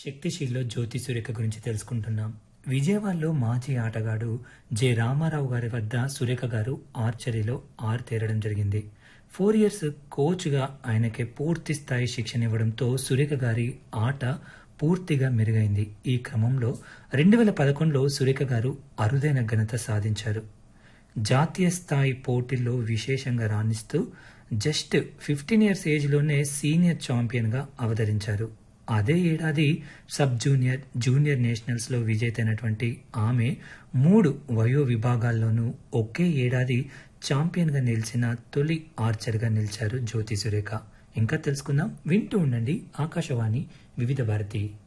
శక్తిశీల్లో జ్యోతి సురేఖ గురించి తెలుసుకుంటున్నాం విజయవాడలో మాజీ ఆటగాడు జె రామారావు గారి వద్ద సురేఖ గారు ఆర్చరీలో ఆరితేరడం జరిగింది ఫోర్ ఇయర్స్ కోచ్గా ఆయనకి పూర్తి స్థాయి శిక్షణ ఇవ్వడంతో సురేఖ గారి ఆట పూర్తిగా మెరుగైంది ఈ క్రమంలో రెండు వేల పదకొండులో సురేఖ గారు అరుదైన ఘనత సాధించారు జాతీయ స్థాయి పోటీల్లో విశేషంగా రాణిస్తూ జస్ట్ ఫిఫ్టీన్ ఇయర్స్ ఏజ్లోనే సీనియర్ ఛాంపియన్గా అవతరించారు అదే ఏడాది సబ్ జూనియర్ జూనియర్ నేషనల్స్లో విజేతైనటువంటి ఆమె మూడు వయో విభాగాల్లోనూ ఒకే ఏడాది ఛాంపియన్గా నిలిచిన తొలి ఆర్చర్గా నిలిచారు జ్యోతి సురేఖ ఇంకా తెలుసుకుందాం వింటూ ఉండండి ఆకాశవాణి వివిధ భారతి